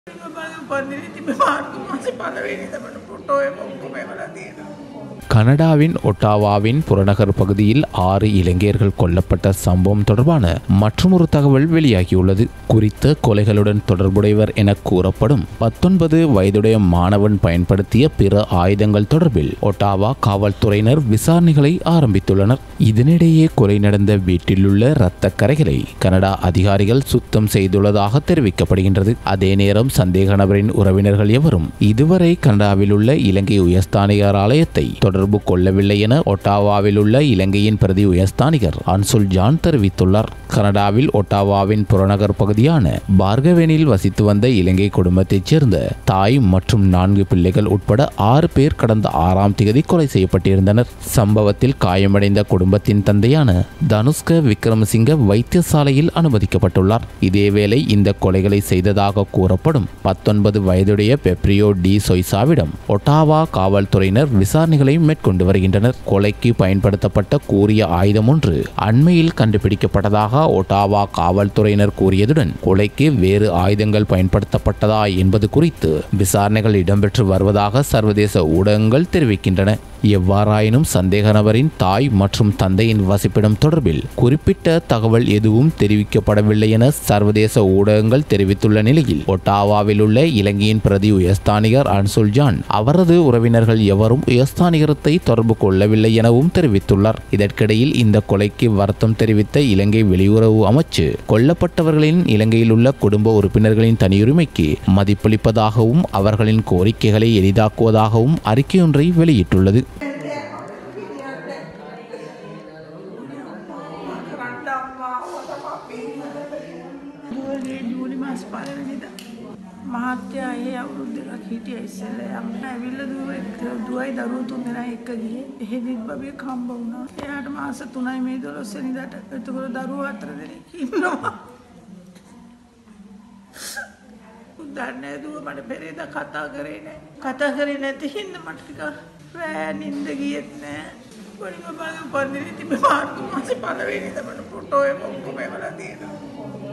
උපන්දින තිබ මාර්තු මාසේ පලවෙනිද මට ෆොටෝ එක ඔක්කොම එවලා තියෙනවා கனடாவின் ஒட்டாவாவின் புறநகர் பகுதியில் ஆறு இலங்கையர்கள் கொல்லப்பட்ட சம்பவம் தொடர்பான மற்றொரு தகவல் வெளியாகியுள்ளது குறித்த கொலைகளுடன் தொடர்புடையவர் என கூறப்படும் பத்தொன்பது வயதுடைய மாணவன் பயன்படுத்திய பிற ஆயுதங்கள் தொடர்பில் ஒட்டாவா காவல்துறையினர் விசாரணைகளை ஆரம்பித்துள்ளனர் இதனிடையே கொலை நடந்த வீட்டிலுள்ள இரத்த கரைகளை கனடா அதிகாரிகள் சுத்தம் செய்துள்ளதாக தெரிவிக்கப்படுகின்றது அதே நேரம் சந்தேக நபரின் உறவினர்கள் எவரும் இதுவரை கனடாவில் உள்ள இலங்கை உயர்ஸ்தானிகர் ஆலயத்தை தொடர்பு கொள்ளவில்லை என ஒட்டாவாவில் உள்ள இலங்கையின் பிரதி உயர்ஸ்தானிகர் அன்சுல் ஜான் தெரிவித்துள்ளார் கனடாவில் ஒட்டாவாவின் புறநகர் பகுதியான பார்கவேனில் வசித்து வந்த இலங்கை குடும்பத்தைச் சேர்ந்த தாய் மற்றும் நான்கு பிள்ளைகள் உட்பட ஆறு பேர் கடந்த ஆறாம் திகதி கொலை செய்யப்பட்டிருந்தனர் சம்பவத்தில் காயமடைந்த குடும்பத்தின் தந்தையான தனுஷ்க விக்ரமசிங்க வைத்தியசாலையில் அனுமதிக்கப்பட்டுள்ளார் இதேவேளை இந்த கொலைகளை செய்ததாக கூறப்படும் பத்தொன்பது வயதுடைய பெப்ரியோ டி சொய்சாவிடம் ஒட்டாவா காவல்துறையினர் விசாரணைகளை மேற்கொண்டு வருகின்றனர் கொலைக்கு பயன்படுத்தப்பட்ட கூறிய ஆயுதம் ஒன்று அண்மையில் கண்டுபிடிக்கப்பட்டதாக ஒட்டாவா காவல்துறையினர் கூறியதுடன் கொலைக்கு வேறு ஆயுதங்கள் பயன்படுத்தப்பட்டதா என்பது குறித்து விசாரணைகள் இடம்பெற்று வருவதாக சர்வதேச ஊடகங்கள் தெரிவிக்கின்றன எவ்வாறாயினும் சந்தேக நபரின் தாய் மற்றும் தந்தையின் வசிப்பிடம் தொடர்பில் குறிப்பிட்ட தகவல் எதுவும் தெரிவிக்கப்படவில்லை என சர்வதேச ஊடகங்கள் தெரிவித்துள்ள நிலையில் ஒட்டாவாவில் உள்ள இலங்கையின் பிரதி உயர்ஸ்தானிகர் அன்சுல் ஜான் அவரது உறவினர்கள் எவரும் உயர்ஸ்தானிகரத்தை தொடர்பு கொள்ளவில்லை எனவும் தெரிவித்துள்ளார் இதற்கிடையில் இந்த கொலைக்கு வருத்தம் தெரிவித்த இலங்கை வெளியுறவு அமைச்சு கொல்லப்பட்டவர்களின் இலங்கையில் உள்ள குடும்ப உறுப்பினர்களின் தனியுரிமைக்கு மதிப்பளிப்பதாகவும் அவர்களின் கோரிக்கைகளை எளிதாக்குவதாகவும் அறிக்கையொன்றை வெளியிட்டுள்ளது දුවගේ ජූලි මාස් පලවෙනිද මහත්‍යයා ඒ අවුරුද්ධක් හිටිය ඉස්සෙල්ල යන්න ඇවිල්ල දුව එක්ක දුවයි දරුව තුන් දෙනා එක්ක ගියේ එහෙදිත් බබිය කම්බ වුණා එයාට මාස තුනයි මේ දොළොස්වැනිදාට එතකොට දරුවෝ හතර දෙනෙක් ඉන්නවා දන්නේ දුව මට පෙරේද කතා කරේ නෑ කතා කරේ නැති හින්ද මට ටික රෑ නින්ද ගියෙත් නෑ පොඩිම බල උපන්දින තිබ මාර්තු මාසේ පලවෙනිද මට ෆොටෝ එක ඔක්කොම එවලා තියෙනවා